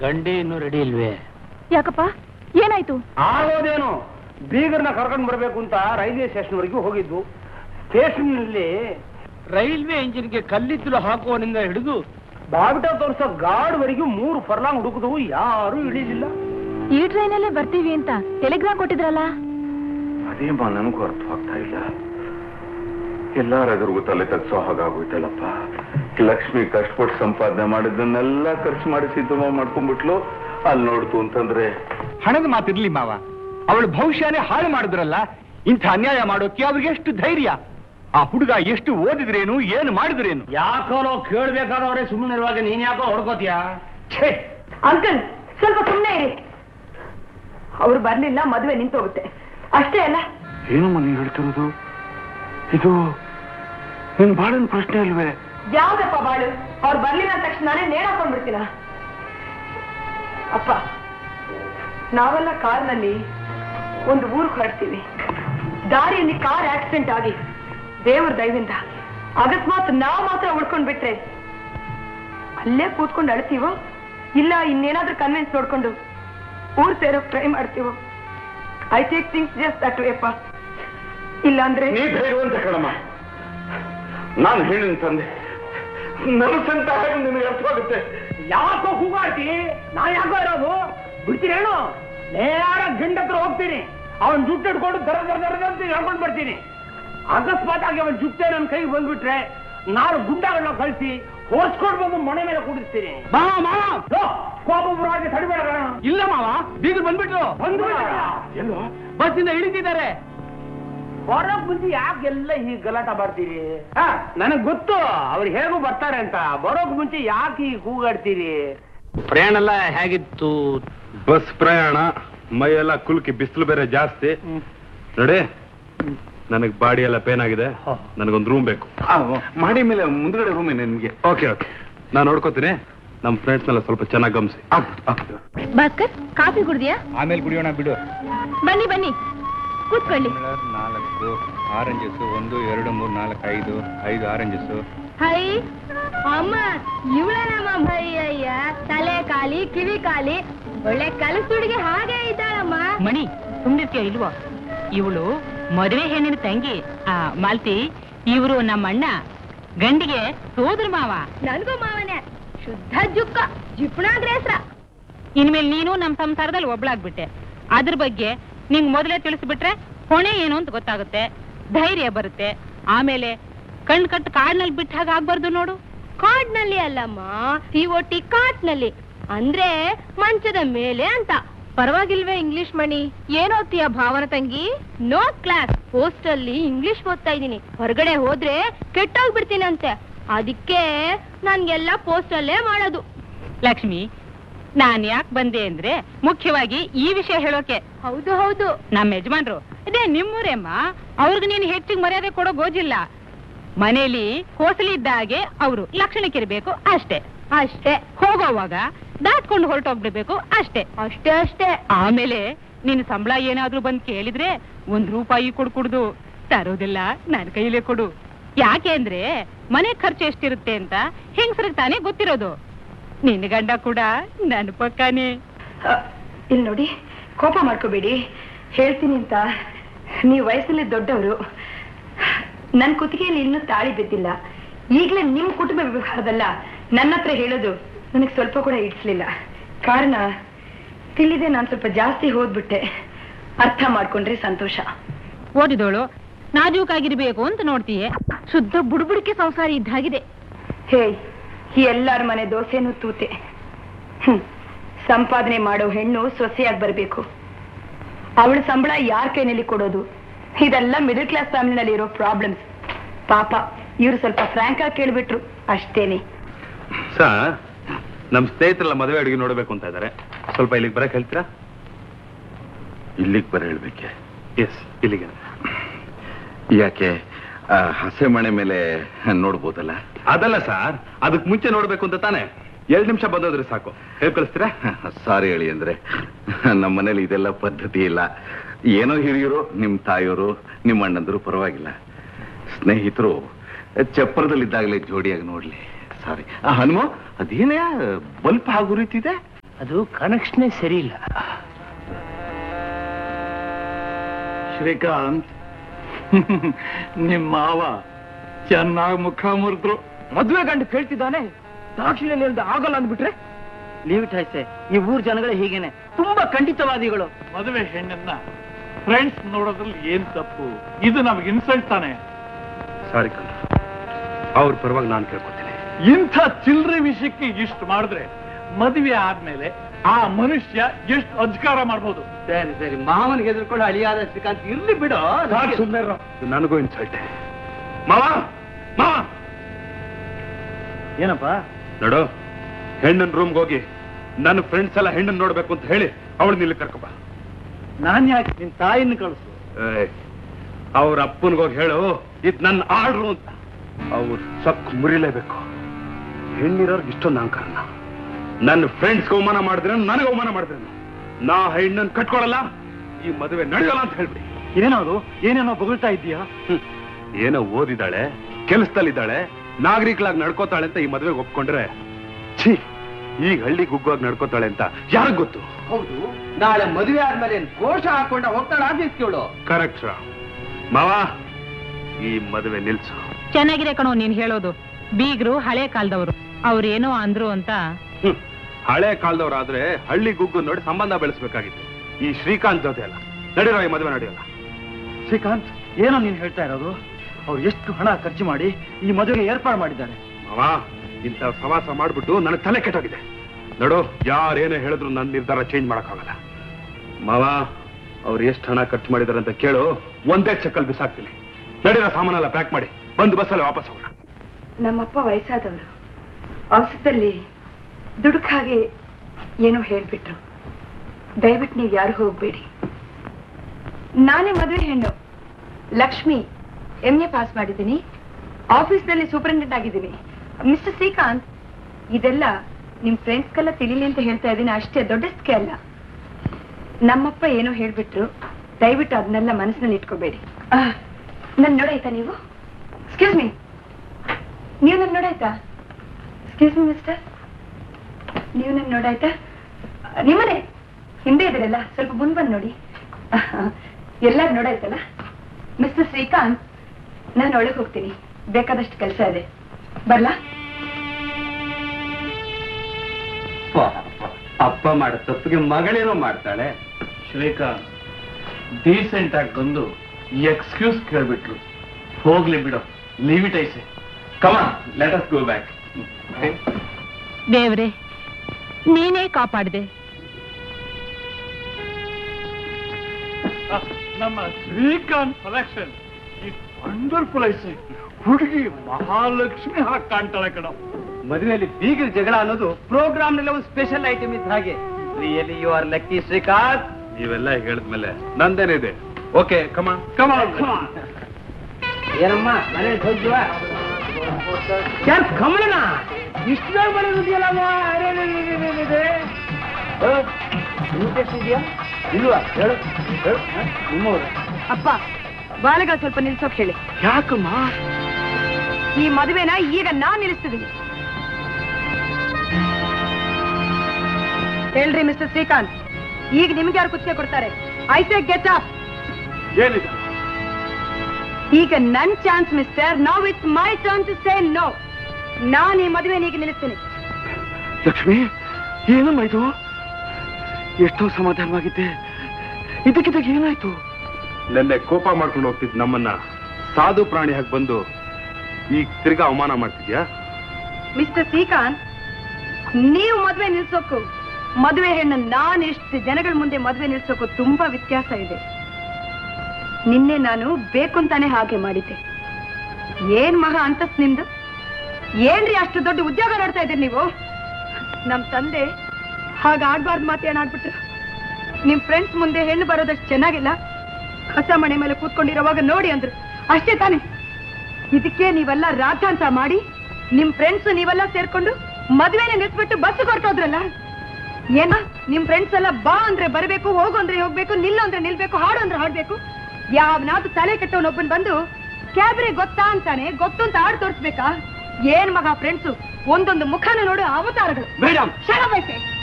ಗಂಡಿ ಇನ್ನೂ ರೆಡಿ ಇಲ್ವೇ ಯಾಕಪ್ಪ ಏನಾಯ್ತು ಆಗೋದೇನು ಬೀಗರ್ನ ಕರ್ಕೊಂಡು ಬರ್ಬೇಕು ಅಂತ ರೈಲ್ವೆ ಸ್ಟೇಷನ್ ವರೆಗೂ ಹೋಗಿದ್ದು ಸ್ಟೇಷನ್ ನಲ್ಲಿ ರೈಲ್ವೆ ಇಂಜಿನ್ಗೆ ಕಲ್ಲಿದ್ದಲು ಹಾಕುವನಿಂದ ಹಿಡಿದು ಬಾವಿಟ ತೋರಿಸೋ ಗಾರ್ಡ್ ವರೆಗೂ ಮೂರು ಫರ್ಲಾಂಗ್ ಹುಡುಕಿದ್ವು ಯಾರು ಇಳಿಲಿಲ್ಲ ಈ ಟ್ರೈನಲ್ಲೇ ಬರ್ತೀವಿ ಅಂತ ಟೆಲಿಗ್ರಾಮ್ ಕೊಟ್ಟಿದ್ರಲ್ಲ ಅದೇಮ್ಮ ನನಗೂ ಅರ್ಥವಾಗ್ತಾ ಇಲ್ಲ ಎಲ್ಲಾರಾದ್ರಿಗೂ ತಲೆ ತಗ್ಸೋ ಹಾಗಾಗೋಯ್ತಲ್ಲಪ್ಪ ಲಕ್ಷ್ಮಿ ಕಷ್ಟಪಟ್ಟು ಸಂಪಾದನೆ ಮಾಡಿದ್ದನ್ನೆಲ್ಲ ಖರ್ಚು ಮಾಡಿ ಸಿದ್ಧಮ ಮಾಡ್ಕೊಂಡ್ಬಿಟ್ಲು ಅಲ್ಲಿ ನೋಡ್ತು ಅಂತಂದ್ರೆ ಹಣದ ಮಾತಿರ್ಲಿ ಮಾವ ಅವಳು ಭವಿಷ್ಯನೇ ಹಾಳು ಮಾಡಿದ್ರಲ್ಲ ಇಂಥ ಅನ್ಯಾಯ ಮಾಡೋಕೆ ಅವ್ರಿಗೆ ಎಷ್ಟು ಧೈರ್ಯ ಆ ಹುಡುಗ ಎಷ್ಟು ಓದಿದ್ರೇನು ಏನು ಮಾಡಿದ್ರೇನು ಯಾಕೋ ನಾವು ಕೇಳ್ಬೇಕಾದವ್ರೆ ಸುಮ್ಮನೆ ಇರುವಾಗ ನೀನ್ ಯಾಕೋ ಹೊಡ್ಕೋತೀಯ ಛೇ ಅಂಕಲ್ ಸ್ವಲ್ಪ ಸುಮ್ಮನೆ ಇರಿ ಅವ್ರು ಬರ್ಲಿಲ್ಲ ಮದುವೆ ನಿಂತೋಗುತ್ತೆ ಅಷ್ಟೇ ಅಲ್ಲ ಏನಮ್ಮ ನೀನ್ ಹೇಳ್ತಿರೋದು ಇದು ನಿನ್ ಬಾಳನ್ ಪ್ರಶ್ನೆ ಅಲ್ವೇ ಯಾವ್ದಪ್ಪ ಬಾಳು ಅವ್ರು ಬರ್ಲಿಲ್ಲ ಅಂದ ತಕ್ಷಣ ನಾನೇ ನೇಣ ಹಾಕೊಂಡ್ಬಿಡ್ತೀನ ಅಪ್ಪ ನಾವೆಲ್ಲ ಕಾರ್ನಲ್ಲಿ ಒಂದು ಊರಿಗೆ ಹೊರಡ್ತೀವಿ ದಾರಿಯಲ್ಲಿ ಕಾರ್ ಆಕ್ಸಿಡೆಂಟ್ ಆಗಿ ದೇವ್ರ ದಯವಿಂದ ಅಕಸ್ಮಾತ್ ನಾವ್ ಮಾತ್ರ ಉಳ್ಕೊಂಡ್ ಬಿಟ್ರೆ ಅಲ್ಲೇ ಕೂತ್ಕೊಂಡು ಅಳ್ತೀವೋ ಇಲ್ಲ ಇನ್ನೇನಾದ್ರೂ ಕನ್ವಿನ್ಸ್ ನೋಡ್ಕೊಂಡು ಊರ್ ಸೇರೋ ಟ್ರೈ ಮಾಡ್ತೀವೋ I take things just that ವೇಪ್ಪ ಇಲ್ಲಾಂದ್ರೆ ನೀ ಧೈರ್ಯವಂತ ಕಣಮ್ಮ ನಾನು ಹೇಳಿನ ತಂದೆ ನನಸಂತ ಹಾಗೆ ನಿನಗೆ ಅರ್ಥವಾಗುತ್ತೆ ಯಾಕೋ ಕೂಗಾಡ್ತಿ ನಾ ಯಾಕೋ ಇರೋದು ಬಿಡ್ತೀರೇನು ನೇರ ಗಂಡ ಹತ್ರ ಹೋಗ್ತೀನಿ ಅವನ್ ಜುಟ್ಟು ಹಿಡ್ಕೊಂಡು ದರ ದರ ದರ ಅಂತ ಹೇಳ್ಕೊಂಡು ಬರ್ತೀನಿ ಅಕಸ್ಮಾತ್ ಆಗಿ ಅವನ್ ಜುಟ್ಟೆ ನನ್ನ ಕೈಗೆ ಬಂದ್ಬಿಟ್ರೆ ನಾನು ಗುಂಡಗಳನ್ನ ಕಳಿಸಿ ಹೊರ್ಸ್ಕೊಂಡು ಬಂದು ಮನೆ ಮೇಲೆ ಕೂಡಿಸ್ತೀನಿ ಮಾವ ಮಾವ ಲೋ, ಕೋಪಪುರವಾಗಿ ತಡಿಬೇಡ ಕಣ. ಇಲ್ಲ ಮಾವ ಬೀಗರು ಬಂದ್ಬಿಟ್ರು ಬಂದ್ಬಿಟ್ರಾ? ಎಲ್ಲೋ ಬಸ್ಸಿಂದ ಇಳಿತಿದ್ದಾರೆ ಹೊರಗ್ ಮುಂಚೆ ಯಾಕೆ ಎಲ್ಲ ಈ ಗಲಾಟ ಮಾಡ್ತೀರಿ ಹಾ ನನಗ್ ಗೊತ್ತು ಅವ್ರು ಹೇಗೂ ಬರ್ತಾರೆ ಅಂತ ಬರೋಕ್ ಮುಂಚೆ ಯಾಕೆ ಈ ಕೂಗಾಡ್ತೀರಿ ಪ್ರಯಾಣ ಎಲ್ಲ ಹೇಗಿತ್ತು ಬಸ್ ಪ್ರಯಾಣ ಮೈಯೆಲ್ಲ ಕುಲ್ಕಿ ಬಿಸಿಲು ಬೇರೆ ಜಾಸ್ತಿ ನೋಡಿ ನನಗೆ ಬಾಡಿ ಎಲ್ಲ ಪೇನ್ ಆಗಿದೆ ನನಗೊಂದು ರೂಮ್ ಬೇಕು ಮಾಡಿ ಮೇಲೆ ಮುಂದ್ಗಡೆ ರೂಮ್ ನಿನ್ಗೆ ಓಕೆ ಓಕೆ ನಾನು ನೋಡ್ಕೋತೀನಿ ನಮ್ಮ ಫ್ರೆಂಡ್ಸ್ ಎಲ್ಲ ಸ್ವಲ್ಪ ಚೆನ್ನಾಗಿ ಗಮನಿಸಿ ಭಾಸ್ಕರ್ ಕಾಫಿ ಕುಡ್ದಿಯಾ ಆಮೇಲೆ ಕುಡಿಯೋಣ ಬಿಡು ಬನ್ನಿ ಬನ್ನಿ ಕೂತ್ಕೊಳ್ಳಿ ನಾಲ್ಕು ಆರೆಂಜಸ್ ಒಂದು ಎರಡು ಮೂರು ನಾಲ್ಕು ಐದು ಐದು ಆರೆಂಜಸ್ ಹೈ ಅಮ್ಮ ಇವಳ ನಮ್ಮ ಭಯ್ಯಯ್ಯ ತಲೆ ಖಾಲಿ ಕಿವಿ ಖಾಲಿ ಒಳ್ಳೆ ಕಲಸುಡಿಗೆ ಹಾಗೆ ಇದ್ದಾಳಮ್ಮ ಮಣಿ ಸುಮ್ನಿರ್ತೀಯ ಇಲ್ವೋ ಇವಳು ಮದುವೆ ಹೆಣ್ಣಿನ ತಂಗಿ ಆ ಮಾಲ್ತಿ ಇವರು ನಮ್ಮಣ್ಣ ಗಂಡಿಗೆ ಸೋದರ ಮಾವ ನನ್ಗೂ ಮಾವನೇ ಶುದ್ಧ ಜುಕ್ಕ ಜಿಪುಣಾಗ್ರೇಸ್ರ ಇನ್ಮೇಲೆ ನೀನು ನಮ್ಮ ಸಂಸಾರದಲ್ಲಿ ಒಬ್ಳಾಗ್ಬಿಟ್ಟೆ ಅದ್ರ ಬಗ್ಗೆ ನಿಂಗ್ ಮೊದಲೇ ತಿಳಿಸ್ಬಿಟ್ರೆ ಹೊಣೆ ಏನು ಅಂತ ಗೊತ್ತಾಗುತ್ತೆ ಧೈರ್ಯ ಬರುತ್ತೆ ಆಮೇಲೆ ಕಣ್ ಕಟ್ಟು ಕಾಡ್ನಲ್ಲಿ ಬಿಟ್ಟ ಹಾಗೆ ಆಗ್ಬಾರ್ದು ನೋಡು ಕಾಡ್ನಲ್ಲಿ ಅಲ್ಲಮ್ಮ ಸಿ ಒ ಟಿ ಕಾಟ್ನಲ್ಲಿ ಅಂದ್ರೆ ಮಂಚದ ಮೇಲೆ ಅಂತ ಪರವಾಗಿಲ್ವೇ ಇಂಗ್ಲಿಷ್ ಮಣಿ ಏನೋತ್ತೀಯ ಭಾವನ ತಂಗಿ ನೋ ಕ್ಲಾಸ್ ಅಲ್ಲಿ ಇಂಗ್ಲಿಷ್ ಓದ್ತಾ ಇದ್ದೀನಿ ಹೊರಗಡೆ ಹೋದ್ರೆ ಕೆಟ್ಟೋಗ್ಬಿಡ್ತೀನಂತೆ ಅದಕ್ಕೆ ನನ್ಗೆಲ್ಲ ಪೋಸ್ಟಲ್ಲೇ ಮಾಡೋದು ಲಕ್ಷ್ಮಿ ನಾನ್ ಯಾಕೆ ಬಂದೆ ಅಂದ್ರೆ ಮುಖ್ಯವಾಗಿ ಈ ವಿಷಯ ಹೇಳೋಕೆ ಹೌದು ಹೌದು ನಮ್ಮ ಯಜಮಾನ್ರು ಇದೇ ನಿಮ್ಮೂರೇಮ್ಮ ಅವ್ರಿಗೆ ನೀನು ಹೆಚ್ಚಿಗೆ ಮರ್ಯಾದೆ ಕೊಡೋ ಗೋಜಿಲ್ಲ ಮನೇಲಿ ಕೋಸಲಿದ್ದಾಗೆ ಅವರು ಲಕ್ಷಣಕ್ಕಿರ್ಬೇಕು ಅಷ್ಟೇ ಅಷ್ಟೇ ಹೋಗೋವಾಗ ದಾಟ್ಕೊಂಡು ಹೊರಟೋಗ್ಬಿಡ್ಬೇಕು ಅಷ್ಟೇ ಅಷ್ಟೇ ಅಷ್ಟೇ ಆಮೇಲೆ ನಿನ್ ಸಂಬಳ ಏನಾದ್ರೂ ಬಂದ್ ಕೇಳಿದ್ರೆ ಒಂದ್ ರೂಪಾಯಿ ಕೊಡ್ಕುಡ್ದು ತರೋದಿಲ್ಲ ನನ್ ಕೈಲೇ ಕೊಡು ಯಾಕೆ ಅಂದ್ರೆ ಮನೆ ಖರ್ಚು ಎಷ್ಟಿರುತ್ತೆ ಅಂತ ಹೆಂಗಸ್ರಿಗೆ ತಾನೇ ಗೊತ್ತಿರೋದು ನಿನ್ ಗಂಡ ಕೂಡ ನನ್ ಪಕ್ಕನೇ ಇಲ್ಲಿ ನೋಡಿ ಕೋಪ ಮಾಡ್ಕೋಬೇಡಿ ಹೇಳ್ತೀನಿ ಅಂತ ನೀವು ವಯಸ್ಸಲ್ಲಿ ದೊಡ್ಡವರು ನನ್ನ ಕುತ್ತಿಗೆಯಲ್ಲಿ ಇನ್ನೂ ತಾಳಿ ಬಿದ್ದಿಲ್ಲ ಈಗಲೇ ನಿಮ್ಮ ಕುಟುಂಬ ವ್ಯವಹಾರದಲ್ಲ ನನ್ನ ಹತ್ರ ಹೇಳೋದು ನನಗೆ ಸ್ವಲ್ಪ ಕೂಡ ಇಡ್ಸ್ಲಿಲ್ಲ ಕಾರಣ ತಿಳಿದೆ ನಾನು ಸ್ವಲ್ಪ ಜಾಸ್ತಿ ಹೋದ್ಬಿಟ್ಟೆ ಅರ್ಥ ಮಾಡ್ಕೊಂಡ್ರೆ ಸಂತೋಷ ಓದಿದೋಳು ನಾಜೂಕಾಗಿರ್ಬೇಕು ಅಂತ ನೋಡ್ತೀಯ ಶುದ್ಧ ಬುಡ್ಬುಡಿಕೆ ಸಂಸಾರ ಇದ್ದಾಗಿದೆ ಹೇ ಈ ಎಲ್ಲಾರ ಮನೆ ದೋಸೆನೂ ತೂತೆ ಹ್ಮ್ ಸಂಪಾದನೆ ಮಾಡೋ ಹೆಣ್ಣು ಸೊಸೆಯಾಗಿ ಬರಬೇಕು ಅವಳ ಸಂಬಳ ಯಾರ ಕೈನಲ್ಲಿ ಕೊಡೋದು ಇದೆಲ್ಲ ಮಿಡಲ್ ಕ್ಲಾಸ್ ಫ್ಯಾಮಿಲಿನಲ್ಲಿ ಇರೋ ಪ್ರಾಬ್ಲಮ್ಸ್ ಪಾಪ ಇವ್ರು ಸ್ವಲ್ಪ ಫ್ರಾಂಕ್ ಆಗಿ ಕೇಳ್ಬಿಟ್ರು ಅಷ್ಟೇನೆ ಸರ್ ನಮ್ಮ ಸ್ನೇಹಿತರೆಲ್ಲ ಮದುವೆ ಅಡುಗೆ ನೋಡಬೇಕು ಅಂತ ಇದ್ದಾರೆ ಸ್ವಲ್ಪ ಇಲ್ಲಿಗೆ ಬರಕ್ ಹೇಳ್ತೀರಾ ಇಲ್ಲಿಗೆ ಬರ ಹೇಳ್ಬೇಕೆ ಎಸ್ ಇಲ್ಲಿಗೆ ಯಾಕೆ ಹಸೆ ಮನೆ ಮೇಲೆ ನೋಡ್ಬೋದಲ್ಲ ಅದಲ್ಲ ಸರ್ ಅದಕ್ಕೆ ಮುಂಚೆ ನೋಡ್ಬೇಕು ಅಂತ ತಾನೆ ಎರಡು ನಿಮಿಷ ಬಂದೋದ್ರೆ ಸಾಕು ಹೇಳಿ ಕಳಿಸ್ತೀರಾ ಸಾರಿ ಹೇಳಿ ಅಂದ್ರೆ ನಮ್ಮ ಮನೇಲಿ ಇದೆಲ್ಲ ಪದ್ಧತಿ ಇಲ್ಲ ಏನೋ ಹಿರಿಯರು ನಿಮ್ಮ ತಾಯಿಯವರು ನಿಮ್ಮ ಅಣ್ಣಂದರು ಪರವಾಗಿಲ್ಲ ಸ್ನೇಹಿತರು ಚಪ್ಪರದಲ್ಲಿದ್ದಾಗಲೇ ಜೋಡಿಯಾಗಿ ನೋಡ್ಲಿ ಸಾರಿ ಹನುಮ ಅದೇನೇ ಬಲ್ಪ್ ಹಾಗುರಿತಿದೆ ಅದು ಕನೆಕ್ಷನೇ ಸರಿ ಇಲ್ಲ ಶ್ರೀಕಾಂತ್ ನಿಮ್ಮ ಮಾವ ಚೆನ್ನಾಗಿ ಮುಖ ಮುರಿದ್ರು ಮದುವೆ ಗಂಡು ಕೇಳ್ತಿದ್ದಾನೆ ದಾಕ್ಷಿಣ್ಯ ಆಗಲ್ಲ ಅಂದ್ಬಿಟ್ರೆ ಲೀವ್ ಠಾಯ್ಸೆ ಈ ಊರ್ ಜನಗಳೇ ಹೀಗೇನೆ ತುಂಬಾ ಖಂಡಿತವಾದಿಗಳು ಮದುವೆ ಹೆಣ್ಣನ್ನ ಫ್ರೆಂಡ್ಸ್ ನೋಡೋದ್ರಲ್ಲಿ ಏನ್ ತಪ್ಪು ಇದು ನಮ್ಗೆ ಇನ್ಸಲ್ಟ್ ತಾನೆ ಸಾರಿ ಕಣ್ಣ ಅವ್ರ ಪರವಾಗಿ ನಾನು ಕೇಳ್ಕೊತೀನಿ ಇಂಥ ಚಿಲ್ಲರೆ ವಿಷಯಕ್ಕೆ ಇಷ್ಟು ಮಾಡಿದ್ರೆ ಮದುವೆ ಆದ್ಮೇಲೆ ಆ ಮನುಷ್ಯ ಎಷ್ಟು ಅಧಿಕಾರ ಮಾಡ್ಬೋದು ಸರಿ ಸರಿ ಮಾವನಿಗೆ ಎದುರ್ಕೊಂಡು ಅಳಿಯಾದ ಶ್ರೀಕಾಂತ್ ಇರ್ಲಿ ಬಿಡು ಸುಮ್ಮನೆ ನನಗೂ ಇನ್ಸಲ್ಟ್ ಮಾವ ಮಾವ ಏನಪ್ಪ ನೋಡು ಹೆಣ್ಣನ್ ರೂಮ್ಗೆ ಹೋಗಿ ನನ್ನ ಫ್ರೆಂಡ್ಸ್ ಎಲ್ಲ ಹೆಣ್ಣನ್ ನೋಡ್ಬೇಕು ಅಂತ ಹೇಳಿ ಅವಳನ್ನ ಇಲ್ಲಿ ಕರ್ಕೊಬ ನಾನ್ ಯಾಕೆ ನಿನ್ ತಾಯಿನ ಕಳಿಸು ಅವ್ರ ಅಪ್ಪನ್ಗೋಗಿ ಹೇಳು ಇದ್ ನನ್ನ ಆರ್ಡ್ರು ಅಂತ ಅವ್ರು ಸಕ್ ಮುರಿಲೇಬೇಕು ಹೆಣ್ಣಿರೋರ್ಗೆ ಇಷ್ಟೊಂದು ಅಹಂಕಾರನ ನನ್ನ ಫ್ರೆಂಡ್ಸ್ಗೆ ಅವಮಾನ ಮಾಡಿದ್ರೆ ನನಗೆ ಅವಮಾನ ಮಾಡಿದ್ರೆ ನಾ ಹೆಣ್ಣನ್ ಕಟ್ಕೊಳಲ್ಲ ಈ ಮದುವೆ ನಡೆಯಲ್ಲ ಅಂತ ಹೇಳ್ಬಿಡಿ ಏನದು ಏನೇನೋ ಬೊಗಳ್ತಾ ಇದೀಯಾ ಹ್ಮ್. ಏನೋ ಓದಿದ್ದಾಳೆ ಕೆಲಸದಲ್ಲಿದ್ದಾಳೆ ನಾಗರಿಕಳಾಗಿ ನಡ್ಕೋತಾಳೆ ಅಂತ ಈ ಮದುವೆಗೆ ಒಪ್ಕೊಂಡ್ರೆ ಛೀ ಈಗ ಹಳ್ಳಿ ಗುಗ್ಗುವಾಗಿ ನಡ್ಕೋತಾಳೆ ಅಂತ ಯಾರಿಗ್ ಗೊತ್ತು ಹೌದು ನಾಳೆ ಮದುವೆ ಆದ್ಮೇಲೆ ಏನ್ ಕೋಶ ಹಾಕೊಂಡ ಹೋಗ್ತಾಳ ಆಫೀಸ್ಗೆ ಇವಳು ಕರೆಕ್ಟ್ ಮಾವ ಈ ಮದುವೆ ನಿಲ್ಸು ಚೆನ್ನಾಗಿದೆ ಕಣೋ ನೀನ್ ಹೇಳೋದು ಬೀಗ್ರು ಹಳೆ ಕಾಲದವರು ಅವ್ರೇನೋ ಅಂದ್ರು ಅಂತ ಹ್ಮ್. ಹಳೆ ಕಾಲದವ್ರಾದ್ರೆ ಹಳ್ಳಿ ಗುಗ್ಗು ನೋಡಿ ಸಂಬಂಧ ಬೆಳೆಸ್ಬೇಕಾಗಿತ್ತು ಈ ಶ್ರೀಕಾಂತ್ ಜೊತೆ ಅಲ್ಲ ನಡೀರೋ ಈ ಮದುವೆ ನಡೆಯಲ್ಲ ಶ್ರೀಕಾಂತ್ ಏನೋ ನೀನ್ ಹೇಳ್ತಾ ಇರೋದು ಅವ್ರು ಎಷ್ಟು ಹಣ ಖರ್ಚು ಮಾಡಿ ಈ ಮದುವೆಗೆ ಏರ್ಪಾಡು ಮಾಡಿದ್ದಾರೆ ಮಾವ ಇಂಥ ಸವಾಸ ಮಾಡ್ಬಿಟ್ಟು ನನಗೆ ತಲೆ ಕೆಟ್ಟೋಗಿದೆ ನೋಡು ಯಾರೇನೇ ಹೇಳಿದ್ರು ನನ್ನ ನಿರ್ಧಾರ ಚೇಂಜ್ ಮಾಡಕ್ಕಾಗಲ್ಲ ಮಾವ ಅವ್ರು ಎಷ್ಟು ಹಣ ಖರ್ಚು ಮಾಡಿದಾರೆ ಅಂತ ಕೇಳು ಒಂದೇ ಚೆಕ್ಕಲ್ಲಿ ಬಿಸಾಕ್ತೀನಿ ನಡೀರೋ ಸಾಮಾನೆಲ್ಲ ಪ್ಯಾಕ್ ಮಾಡಿ ಬಂದು ಬಸ್ಸಲ್ಲಿ ವಾಪಸ್ ಹೋಗೋಣ ನಮ್ಮಪ್ಪ ವಯಸ್ಸಾದವರು ಅವಸರದಲ್ಲಿ ದುಡುಕಾಗಿ ಏನೋ ಹೇಳ್ಬಿಟ್ರು ದಯವಿಟ್ಟು ನೀವು ಯಾರು ಹೋಗ್ಬೇಡಿ ನಾನೇ ಮದುವೆ ಹೆಣ್ಣು ಲಕ್ಷ್ಮಿ ಎಂ ಎ ಪಾಸ್ ಮಾಡಿದ್ದೀನಿ ಆಫೀಸ್ನಲ್ಲಿ ಸೂಪರಿಂಟೆಂಡೆಂಟ್ ಆಗಿದ್ದೀನಿ ಮಿಸ್ಟರ್ ಶ್ರೀಕಾಂತ್ ಇದೆಲ್ಲ ನಿಮ್ ಫ್ರೆಂಡ್ಸ್ಗೆಲ್ಲ ತಿಳಿಲಿ ಅಂತ ಹೇಳ್ತಾ ಇದ್ದೀನಿ ಅಷ್ಟೇ ದೊಡ್ಡಸ್ಕೆ ಅಲ್ಲ ನಮ್ಮಪ್ಪ ಏನೋ ಹೇಳ್ಬಿಟ್ರು ದಯವಿಟ್ಟು ಅದನ್ನೆಲ್ಲ ಮನಸ್ಸಿನಲ್ಲಿ ಇಟ್ಕೋಬೇಡಿ ನನ್ ನೋಡಾಯ್ತಾ ನೀವು ಎಕ್ಸ್ಕ್ಯೂಸ್ ಮೀ ನೀವು ನನ್ ನೋಡಾಯ್ತಾ ಎಕ್ಸ್ಕ್ಯೂಸ್ ಮಿ ಮಿಸ್ಟರ್ ನೀವು ನನ್ ನೋಡಾಯ್ತಾ ನಿಮ್ಮನೆ ಹಿಂದೆ ಇದ್ರಲ್ಲ ಸ್ವಲ್ಪ ಮುಂದ್ ಬಂದ್ ನೋಡಿ ಎಲ್ಲಾರು ನೋಡಾಯ್ತಲ್ಲ ಮಿಸ್ಟರ್ ಶ್ರೀಕಾಂತ್ ನಾನು ಒಳಗೆ ಹೋಗ್ತೀನಿ ಬೇಕಾದಷ್ಟು ಕೆಲಸ ಇದೆ ಬರ್ಲಾ ಅಪ್ಪ ಮಾಡೋ ತಪ್ಪಿಗೆ ಮಗಳೇನೋ ಮಾಡ್ತಾಳೆ ಶ್ರೀಕಾಂತ್ ಡೀಸೆಂಟ್ ಆಗಿ ಬಂದು ಎಕ್ಸ್ಕ್ಯೂಸ್ ಕೇಳ್ಬಿಟ್ರು ಹೋಗ್ಲಿ ಬಿಡು ಲೀವ್ ಇಟ್ ಐಸೆ ಕಮ ಲೆಟ್ ಅಸ್ ಗೋ ಬ್ಯಾಕ್ ದೇವ್ರೆ ನೀನೇ ಕಾಪಾಡ್ದೆ ನಮ್ಮ ಶ್ರೀಕಾಂತ್ ಸೆಲೆಕ್ಷನ್ ಇಟ್ ವಂಡರ್ಫುಲ್ ಐಸೆ ಹುಡುಗಿ ಮಹಾಲಕ್ಷ್ಮಿ ಹಾಗೆ ಕಾಣ್ತಾಳೆ ಕಣ ಮದುವೆಯಲ್ಲಿ ಬೀಗರ ಜಗಳ ಅನ್ನೋದು ಪ್ರೋಗ್ರಾಮ್ ನಲ್ಲಿ ಒಂದು ಸ್ಪೆಷಲ್ ಐಟಮ್ ಇದ್ದ ಹಾಗೆ really you are lucky Srikanth ನೀವೆಲ್ಲ ಹೇಳಿದ್ಮೇಲೆ ನಂದೇನಿದೆ ಓಕೆ ಕಮ ಕಮ ಕಮ ಏನಮ್ಮ ಮನೆ ಹೋದ್ವಾ ಯಾರು ಕಮಲನ ಇಷ್ಟು ಬೇಗ ಬರೋದಿದೆಯಲ್ಲ ಇದೆಯಾ ಇಲ್ವಾ ಹೇಳು ಹೇಳು ಹ? ನಿಮ್ಮವ್ರು ಅಪ್ಪ ಬಾಳೆಗಳ ಸ್ವಲ್ಪ ನಿಲ್ಸೋಕ್ ಹೇಳಿ ಯಾಕಮ್ಮ ಈ ಮದುವೆನ ಈಗ ನಾನ್ ನಿಲ್ಲಿಸ್ತಿದ್ದೀನಿ ಹೇಳ್ರಿ ಮಿಸ್ಟರ್ ಶ್ರೀಕಾಂತ್ ಈಗ ನಿಮ್ಗೆ ಯಾರು ಕುತ್ತಿಗೆ ಕೊಡ್ತಾರೆ ಐ ಸೇ ಗೆಟ್ ಅಪ್ ಏನಿದೆ ಈಗ ನನ್ chance mister now it's my turn to say no ನಾನ್ ಈ ಮದುವೆನ ಈಗ ನಿಲ್ಲಿಸ್ತೀನಿ ಲಕ್ಷ್ಮಿ ಏನಮ್ಮ ಇದು ಎಷ್ಟೋ ಸಮಾಧಾನವಾಗಿದ್ದೆ ಇದಕ್ಕಿದ್ದಾಗ ಏನಾಯ್ತು ನೆನ್ನೆ ಕೋಪ ಮಾಡ್ಕೊಂಡು ಹೋಗ್ತಿದ್ ನಮ್ಮನ್ನ ಸಾಧು ಪ್ರಾಣಿ ಹಾಗೆ ಬಂದು ಈಗ ತಿರ್ಗಾ ಅವಮಾನ ಮಾಡ್ತಿದ್ಯಾ ಮಿಸ್ಟರ್ ಶ್ರೀಕಾಂತ್ ನೀವು ಮದುವೆ ನಿಲ್ಸೋಕು ಮದುವೆ ಹೆಣ್ಣು ನಾನು ಎಷ್ಟು ಜನಗಳ ಮುಂದೆ ಮದುವೆ ನಿಲ್ಸೋಕು ತುಂಬಾ ವ್ಯತ್ಯಾಸ ಇದೆ ನಿನ್ನೆ ನಾನು ಬೇಕು ಅಂತಾನೆ ಹಾಗೆ ಮಾಡಿದ್ದೆ ಏನ್ ಮಹಾ ಅಂತಸ್ ನಿಮ್ದು ಏನ್ರಿ ಅಷ್ಟು ದೊಡ್ಡ ಉದ್ಯೋಗ ನೋಡ್ತಾ ಇದ್ದೀರಿ ನೀವು ನಮ್ ತಂದೆ ಹಾಗ ಆಡ್ಬಾರ್ದು ಮಾತೇನಾಡ್ಬಿಟ್ರು ನಿಮ್ ಫ್ರೆಂಡ್ಸ್ ಮುಂದೆ ಹೆಣ್ಣು ಬರೋದಷ್ಟು ಚೆನ್ನಾಗಿಲ್ಲ ಕಸ ಮನೆ ಮೇಲೆ ಕೂತ್ಕೊಂಡಿರೋವಾಗ ನೋಡಿ ಅಂದ್ರು ಅಷ್ಟೇ ತಾನೆ ಇದಕ್ಕೆ ನೀವೆಲ್ಲ ರಾಜಾಂತ ಮಾಡಿ ನಿಮ್ ಫ್ರೆಂಡ್ಸ್ ನೀವೆಲ್ಲ ಸೇರ್ಕೊಂಡು ಮದ್ವೆನೆ ನಿಲ್ಸ್ಬಿಟ್ಟು ಬಸ್ ಕೊಡ್ತೋದ್ರಲ್ಲ ಏನ ನಿಮ್ ಫ್ರೆಂಡ್ಸ್ ಎಲ್ಲ ಬಾ ಅಂದ್ರೆ ಬರಬೇಕು ಹೋಗು ಅಂದ್ರೆ ಹೋಗ್ಬೇಕು ನಿಲ್ಲು ಅಂದ್ರೆ ನಿಲ್ಬೇಕು ಹಾಡು ಅಂದ್ರೆ ಹಾಡ್ಬೇಕು ಯಾವನಾದ್ರು ತಲೆ ಕೆಟ್ಟವನೊಬ್ಬನ್ ಬಂದು ಕ್ಯಾಬ್ರೆ ಗೊತ್ತಾ ಅಂತಾನೆ ಗೊತ್ತು ಅಂತ ಹಾಡು ತೋರಿಸ್ಬೇಕಾ ಏನ್ ಮಗ ಫ್ರೆಂಡ್ಸು ಒಂದೊಂದು ಮುಖನ ನೋಡು ಅವತಾರಗಳು ಮೇಡಮ್ ಶರವೈಸೆ